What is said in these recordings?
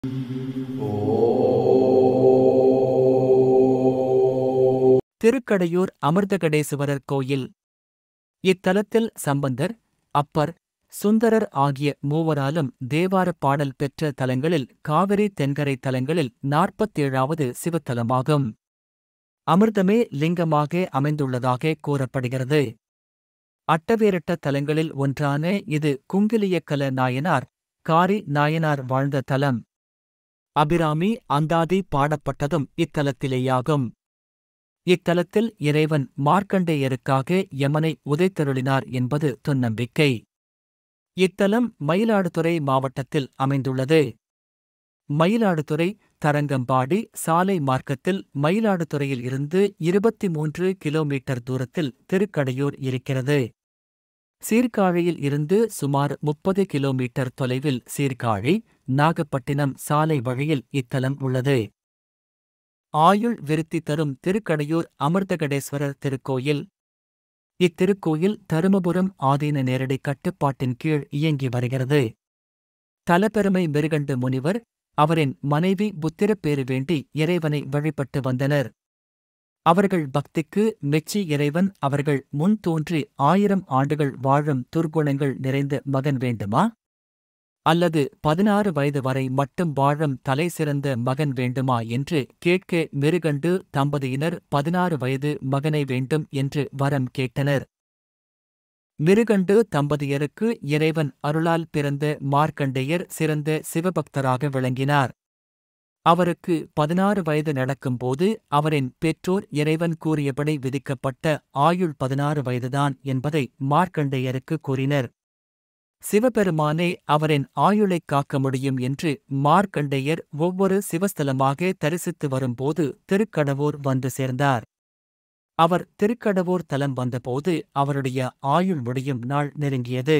திருக்கடையூர் அமிர்தகடேசுவரர் கோயில் இத்தலத்தில் சம்பந்தர் அப்பர் சுந்தரர் ஆகிய மூவராலும் தேவாரப் பாடல் பெற்ற தலங்களில் காவிரி தென்கரை தலங்களில் நாற்பத்தேழாவது சிவத்தலமாகும் அமிர்தமே லிங்கமாக அமைந்துள்ளதாக கூறப்படுகிறது அட்டவேரட்ட தலங்களில் ஒன்றான இது குங்கிலியக்கல நாயனார் காரி நாயனார் வாழ்ந்த தலம் அபிராமி அந்தாதி பாடப்பட்டதும் இத்தலத்திலேயாகும் இத்தலத்தில் இறைவன் மார்க்கண்டேயருக்காக யமனை உதைத்தருளினார் என்பது தொன்னம்பிக்கை இத்தலம் மயிலாடுதுறை மாவட்டத்தில் அமைந்துள்ளது மயிலாடுதுறை தரங்கம்பாடி சாலை மார்க்கத்தில் மயிலாடுதுறையில் இருந்து இருபத்தி மூன்று கிலோமீட்டர் தூரத்தில் திருக்கடையூர் இருக்கிறது சீர்காழியில் இருந்து சுமார் முப்பது கிலோமீட்டர் தொலைவில் சீர்காழி நாகப்பட்டினம் சாலை வழியில் இத்தலம் உள்ளது ஆயுள் விருத்தி தரும் திருக்கடையூர் அமிர்தகடேஸ்வரர் திருக்கோயில் இத்திருக்கோயில் தருமபுரம் ஆதீன நேரடி கட்டுப்பாட்டின் கீழ் இயங்கி வருகிறது தலப்பெருமை மெருகண்டு முனிவர் அவரின் மனைவி புத்திரப்பேறு வேண்டி இறைவனை வழிபட்டு வந்தனர் அவர்கள் பக்திக்கு மெச்சி இறைவன் அவர்கள் முன் தோன்றி ஆயிரம் ஆண்டுகள் வாழும் துர்க்குணங்கள் நிறைந்த மகன் வேண்டுமா அல்லது பதினாறு வயது வரை மட்டும் வாழும் தலை சிறந்த மகன் வேண்டுமா என்று கேட்க மெருகண்டு தம்பதியினர் பதினாறு வயது மகனை வேண்டும் என்று வரம் கேட்டனர் மிருகண்டு தம்பதியருக்கு இறைவன் அருளால் பிறந்த மார்க்கண்டேயர் சிறந்த சிவபக்தராக விளங்கினார் அவருக்கு பதினாறு வயது நடக்கும்போது அவரின் பெற்றோர் இறைவன் கூறியபடி விதிக்கப்பட்ட ஆயுள் பதினாறு வயதுதான் என்பதை மார்க்கண்டேயருக்கு கூறினர் சிவபெருமானே அவரின் ஆயுளைக் காக்க முடியும் என்று மார்க்கண்டேயர் ஒவ்வொரு சிவஸ்தலமாக தரிசித்து வரும்போது திருக்கடவூர் வந்து சேர்ந்தார் அவர் திருக்கடவூர் தலம் வந்தபோது அவருடைய ஆயுள் முடியும் நாள் நெருங்கியது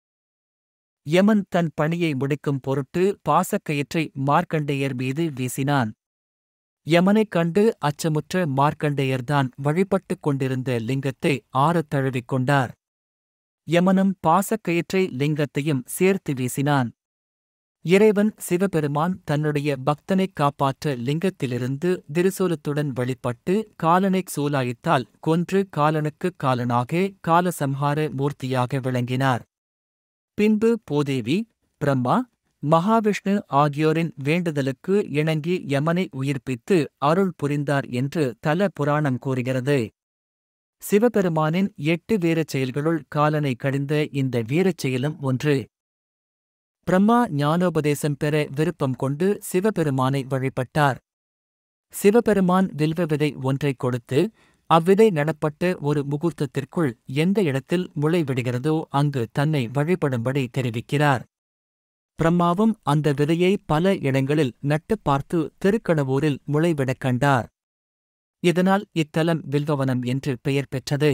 யமன் தன் பணியை முடிக்கும் பொருட்டு பாசக்கயிற்றை மார்க்கண்டேயர் மீது வீசினான் யமனைக் கண்டு அச்சமுற்ற மார்க்கண்டேயர்தான் வழிபட்டுக் கொண்டிருந்த லிங்கத்தை ஆறத் தழுவிக் கொண்டார் யமனும் பாசக்கயிற்றை லிங்கத்தையும் சேர்த்து வீசினான் இறைவன் சிவபெருமான் தன்னுடைய பக்தனைக் காப்பாற்ற லிங்கத்திலிருந்து திரிசூலத்துடன் வெளிப்பட்டு காலனைச் சூலாயித்தால் கொன்று காலனுக்குக் காலனாக காலசம்ஹார மூர்த்தியாக விளங்கினார் பின்பு பூதேவி பிரம்மா மகாவிஷ்ணு ஆகியோரின் வேண்டுதலுக்கு இணங்கி யமனை உயிர்ப்பித்து அருள் புரிந்தார் என்று தல புராணம் கூறுகிறது சிவபெருமானின் எட்டு வீரச் செயல்களுள் காலனை கடிந்த இந்த வீரச் செயலும் ஒன்று பிரம்மா ஞானோபதேசம் பெற விருப்பம் கொண்டு சிவபெருமானை வழிபட்டார் சிவபெருமான் வில்வ விதை ஒன்றைக் கொடுத்து அவ்விதை நடப்பட்ட ஒரு முகூர்த்தத்திற்குள் எந்த இடத்தில் முளை விடுகிறதோ அங்கு தன்னை வழிபடும்படி தெரிவிக்கிறார் பிரம்மாவும் அந்த விதையை பல இடங்களில் நட்டுப் பார்த்து திருக்கணவூரில் முளைவிடக் கண்டார் இதனால் இத்தலம் வில்வவனம் என்று பெயர் பெற்றது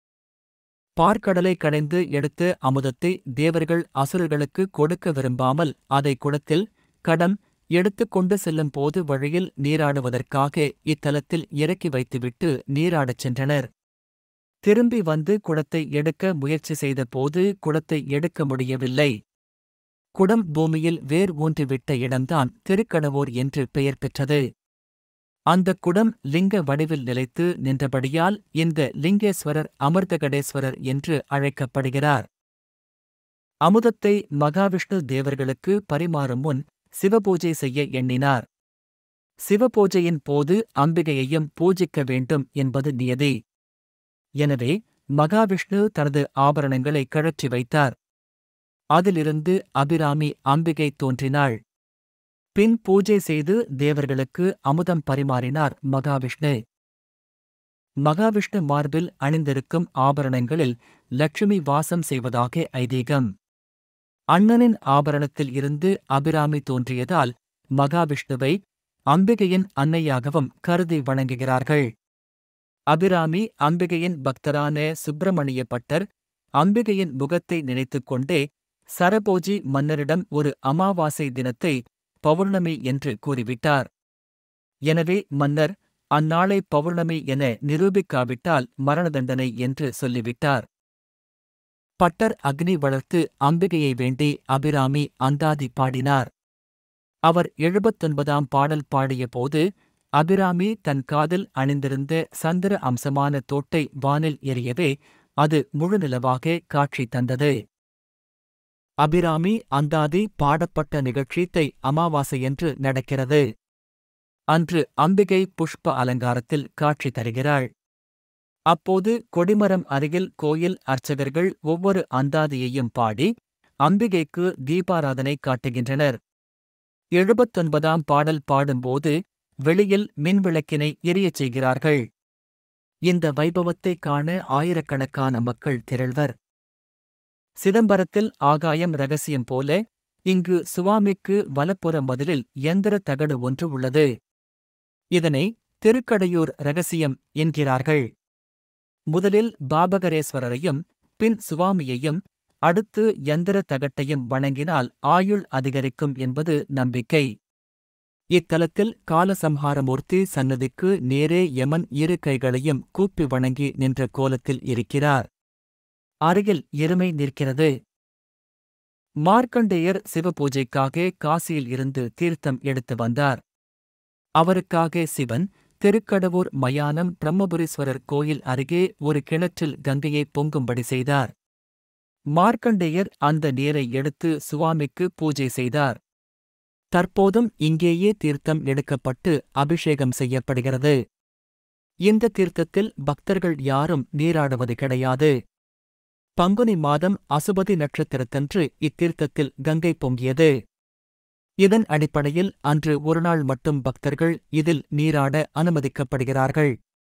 பார்க்கடலை கடைந்து எடுத்த அமுதத்தை தேவர்கள் அசுரர்களுக்கு கொடுக்க விரும்பாமல் அதை குடத்தில் கடம் எடுத்துக் கொண்டு செல்லும் போது வழியில் நீராடுவதற்காக இத்தலத்தில் இறக்கி வைத்துவிட்டு நீராடச் சென்றனர் திரும்பி வந்து குடத்தை எடுக்க முயற்சி செய்த போது குடத்தை எடுக்க முடியவில்லை குடம் பூமியில் வேர் ஊன்றிவிட்ட இடம்தான் திருக்கடவூர் என்று பெயர் பெற்றது அந்த குடம் லிங்க வடிவில் நிலைத்து நின்றபடியால் இந்த லிங்கேஸ்வரர் அமிர்தகடேஸ்வரர் என்று அழைக்கப்படுகிறார் அமுதத்தை மகாவிஷ்ணு தேவர்களுக்கு பரிமாறும் முன் சிவபூஜை செய்ய எண்ணினார் சிவபூஜையின் போது அம்பிகையையும் பூஜிக்க வேண்டும் என்பது நியதி எனவே மகாவிஷ்ணு தனது ஆபரணங்களை கழற்றி வைத்தார் அதிலிருந்து அபிராமி அம்பிகை தோன்றினாள் பின் பூஜை செய்து தேவர்களுக்கு அமுதம் பரிமாறினார் மகாவிஷ்ணு மகாவிஷ்ணு மார்பில் அணிந்திருக்கும் ஆபரணங்களில் லட்சுமி வாசம் செய்வதாக ஐதீகம் அண்ணனின் ஆபரணத்தில் இருந்து அபிராமி தோன்றியதால் மகாவிஷ்ணுவை அம்பிகையின் அன்னையாகவும் கருதி வணங்குகிறார்கள் அபிராமி அம்பிகையின் பக்தரான சுப்பிரமணிய பட்டர் அம்பிகையின் முகத்தை நினைத்துக் கொண்டே சரபோஜி மன்னரிடம் ஒரு அமாவாசை தினத்தை பௌர்ணமி என்று கூறிவிட்டார் எனவே மன்னர் அந்நாளை பௌர்ணமி என நிரூபிக்காவிட்டால் மரண தண்டனை என்று சொல்லிவிட்டார் பட்டர் அக்னி வளர்த்து அம்பிகையை வேண்டி அபிராமி அந்தாதி பாடினார் அவர் எழுபத்தொன்பதாம் பாடல் பாடிய போது அபிராமி தன் காதில் அணிந்திருந்த சந்திர அம்சமான தோட்டை வானில் எரியவே அது முழுநிலவாக காட்சி தந்தது அபிராமி அந்தாதி பாடப்பட்ட நிகழ்ச்சி தை அமாவாசையன்று நடக்கிறது அன்று அம்பிகை புஷ்ப அலங்காரத்தில் காட்சி தருகிறாள் அப்போது கொடிமரம் அருகில் கோயில் அர்ச்சகர்கள் ஒவ்வொரு அந்தாதியையும் பாடி அம்பிகைக்கு தீபாராதனை காட்டுகின்றனர் எழுபத்தொன்பதாம் பாடல் பாடும்போது வெளியில் மின்விளக்கினை எரியச் செய்கிறார்கள் இந்த வைபவத்தை காண ஆயிரக்கணக்கான மக்கள் திரள்வர் சிதம்பரத்தில் ஆகாயம் ரகசியம் போல இங்கு சுவாமிக்கு வலப்புற மதிலில் எந்திர தகடு ஒன்று உள்ளது இதனை திருக்கடையூர் ரகசியம் என்கிறார்கள் முதலில் பாபகரேஸ்வரரையும் பின் சுவாமியையும் அடுத்து யந்திர தகட்டையும் வணங்கினால் ஆயுள் அதிகரிக்கும் என்பது நம்பிக்கை இத்தலத்தில் காலசம்ஹாரமூர்த்தி சன்னதிக்கு நேரே யமன் இரு கைகளையும் கூப்பி வணங்கி நின்ற கோலத்தில் இருக்கிறார் அருகில் எருமை நிற்கிறது மார்க்கண்டேயர் சிவபூஜைக்காக காசியில் இருந்து தீர்த்தம் எடுத்து வந்தார் அவருக்காக சிவன் திருக்கடவூர் மயானம் பிரம்மபுரீஸ்வரர் கோயில் அருகே ஒரு கிணற்றில் கங்கையை பொங்கும்படி செய்தார் மார்க்கண்டேயர் அந்த நீரை எடுத்து சுவாமிக்கு பூஜை செய்தார் தற்போதும் இங்கேயே தீர்த்தம் எடுக்கப்பட்டு அபிஷேகம் செய்யப்படுகிறது இந்த தீர்த்தத்தில் பக்தர்கள் யாரும் நீராடுவது கிடையாது பங்குனி மாதம் அசுபதி நட்சத்திரத்தன்று இத்தீர்த்தத்தில் கங்கை பொங்கியது இதன் அடிப்படையில் அன்று ஒருநாள் மட்டும் பக்தர்கள் இதில் நீராட அனுமதிக்கப்படுகிறார்கள்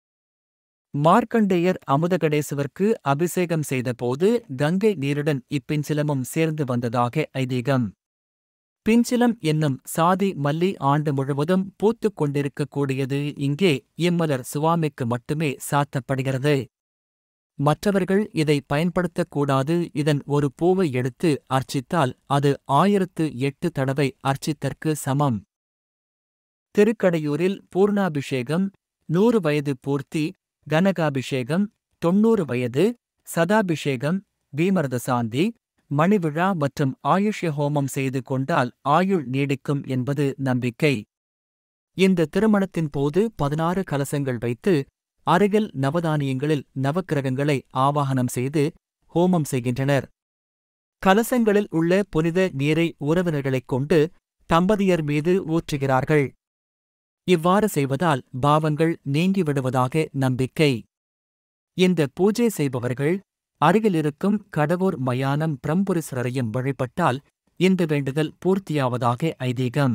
மார்க்கண்டேயர் அமுதகடேசுவர்க்கு அபிஷேகம் செய்தபோது கங்கை நீருடன் இப்பிஞ்சிலமும் சேர்ந்து வந்ததாக ஐதீகம் பிஞ்சிலம் என்னும் சாதி மல்லி ஆண்டு முழுவதும் பூத்துக் கொண்டிருக்கக்கூடியது இங்கே இம்மலர் சுவாமிக்கு மட்டுமே சாத்தப்படுகிறது மற்றவர்கள் இதை பயன்படுத்தக்கூடாது இதன் ஒரு பூவை எடுத்து அர்ச்சித்தால் அது ஆயிரத்து எட்டு தடவை அர்ச்சித்தற்கு சமம் திருக்கடையூரில் பூர்ணாபிஷேகம் நூறு வயது பூர்த்தி கனகாபிஷேகம் தொன்னூறு வயது சதாபிஷேகம் பீமரத சாந்தி மணிவிழா மற்றும் ஆயுஷ்ய ஹோமம் செய்து கொண்டால் ஆயுள் நீடிக்கும் என்பது நம்பிக்கை இந்த திருமணத்தின் போது பதினாறு கலசங்கள் வைத்து அருகில் நவதானியங்களில் நவக்கிரகங்களை ஆவாகனம் செய்து ஹோமம் செய்கின்றனர் கலசங்களில் உள்ள புனித நீரை உறவினர்களைக் கொண்டு தம்பதியர் மீது ஊற்றுகிறார்கள் இவ்வாறு செய்வதால் பாவங்கள் நீங்கிவிடுவதாக நம்பிக்கை இந்த பூஜை செய்பவர்கள் அருகிலிருக்கும் கடவுர் மயானம் பிரம்புரீஸ்வரரையும் வழிபட்டால் இந்த வேண்டுதல் பூர்த்தியாவதாக ஐதீகம்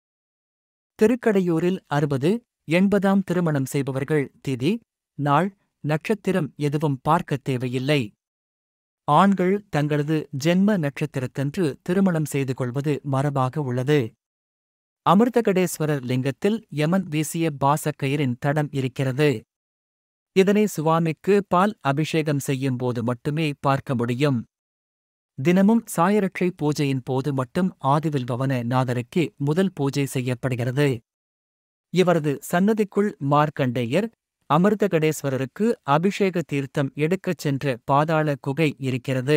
திருக்கடையூரில் அறுபது எண்பதாம் திருமணம் செய்பவர்கள் திதி நாள் நட்சத்திரம் எதுவும் பார்க்கத் தேவையில்லை ஆண்கள் தங்களது ஜென்ம நட்சத்திரத்தன்று திருமணம் செய்து கொள்வது மரபாக உள்ளது அமிர்தகடேஸ்வரர் லிங்கத்தில் யமன் வீசிய பாசக்கயிறின் தடம் இருக்கிறது இதனை சுவாமிக்கு பால் அபிஷேகம் செய்யும் போது மட்டுமே பார்க்க முடியும் தினமும் சாயரட்சை பூஜையின் போது மட்டும் ஆதிவில் பவன நாதருக்கே முதல் பூஜை செய்யப்படுகிறது இவரது சன்னதிக்குள் மார்க்கண்டேயர் அமிர்தகடேஸ்வரருக்கு அபிஷேக தீர்த்தம் எடுக்கச் சென்ற பாதாள குகை இருக்கிறது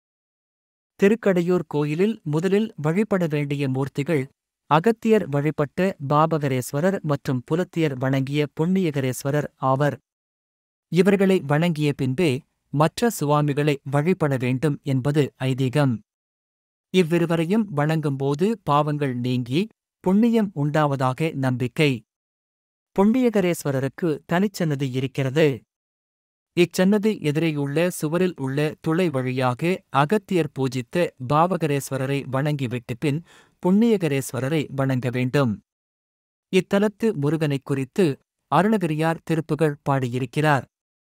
திருக்கடையூர் கோயிலில் முதலில் வழிபட வேண்டிய மூர்த்திகள் அகத்தியர் வழிபட்ட பாபகரேஸ்வரர் மற்றும் புலத்தியர் வணங்கிய புண்ணியகரேஸ்வரர் ஆவர் இவர்களை வணங்கிய பின்பே மற்ற சுவாமிகளை வழிபட வேண்டும் என்பது ஐதீகம் இவ்விருவரையும் வணங்கும்போது பாவங்கள் நீங்கி புண்ணியம் உண்டாவதாக நம்பிக்கை புண்ணியகரேஸ்வரருக்கு தனிச்சன்னதி இருக்கிறது இச்சன்னதி எதிரேயுள்ள சுவரில் உள்ள துளை வழியாக அகத்தியர் பூஜித்த பாவகரேஸ்வரரை வணங்கிவிட்டு பின் புண்ணியகரேஸ்வரரை வணங்க வேண்டும் இத்தலத்து முருகனைக் குறித்து அருணகிரியார் திருப்புகழ் பாடியிருக்கிறார்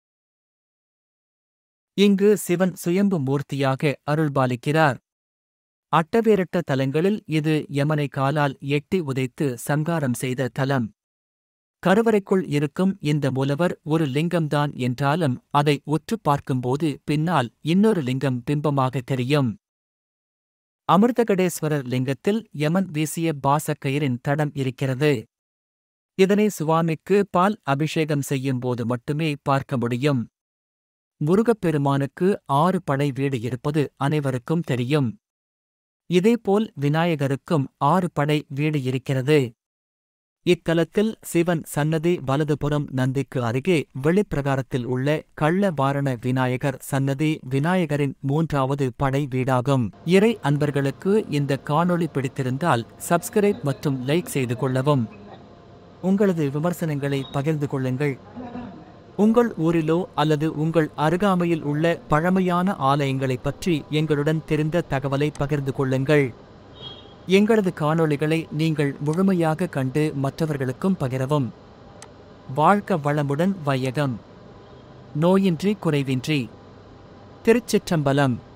இங்கு சிவன் சுயம்பு மூர்த்தியாக அருள்பாலிக்கிறார் அட்டவேரட்ட தலங்களில் இது யமனை காலால் எட்டி உதைத்து சங்காரம் செய்த தலம் கருவறைக்குள் இருக்கும் இந்த மூலவர் ஒரு லிங்கம்தான் என்றாலும் அதை உற்றுப் பார்க்கும்போது பின்னால் இன்னொரு லிங்கம் பிம்பமாக தெரியும் அமிர்தகடேஸ்வரர் லிங்கத்தில் யமன் வீசிய பாசக்கயிறின் தடம் இருக்கிறது இதனை சுவாமிக்கு பால் அபிஷேகம் செய்யும் போது மட்டுமே பார்க்க முடியும் முருகப்பெருமானுக்கு ஆறு படை வீடு இருப்பது அனைவருக்கும் தெரியும் இதேபோல் விநாயகருக்கும் ஆறு படை வீடு இருக்கிறது இத்தலத்தில் சிவன் சன்னதி வலதுபுறம் நந்திக்கு அருகே வெளிப்பிரகாரத்தில் உள்ள கள்ள வாரண விநாயகர் சன்னதி விநாயகரின் மூன்றாவது படை வீடாகும் இறை அன்பர்களுக்கு இந்த காணொளி பிடித்திருந்தால் சப்ஸ்கிரைப் மற்றும் லைக் செய்து கொள்ளவும் உங்களது விமர்சனங்களை பகிர்ந்து கொள்ளுங்கள் உங்கள் ஊரிலோ அல்லது உங்கள் அருகாமையில் உள்ள பழமையான ஆலயங்களைப் பற்றி எங்களுடன் தெரிந்த தகவலை பகிர்ந்து கொள்ளுங்கள் எங்களது காணொளிகளை நீங்கள் முழுமையாக கண்டு மற்றவர்களுக்கும் பகிரவும் வாழ்க்க வளமுடன் வையகம் நோயின்றி குறைவின்றி திருச்சிற்றம்பலம்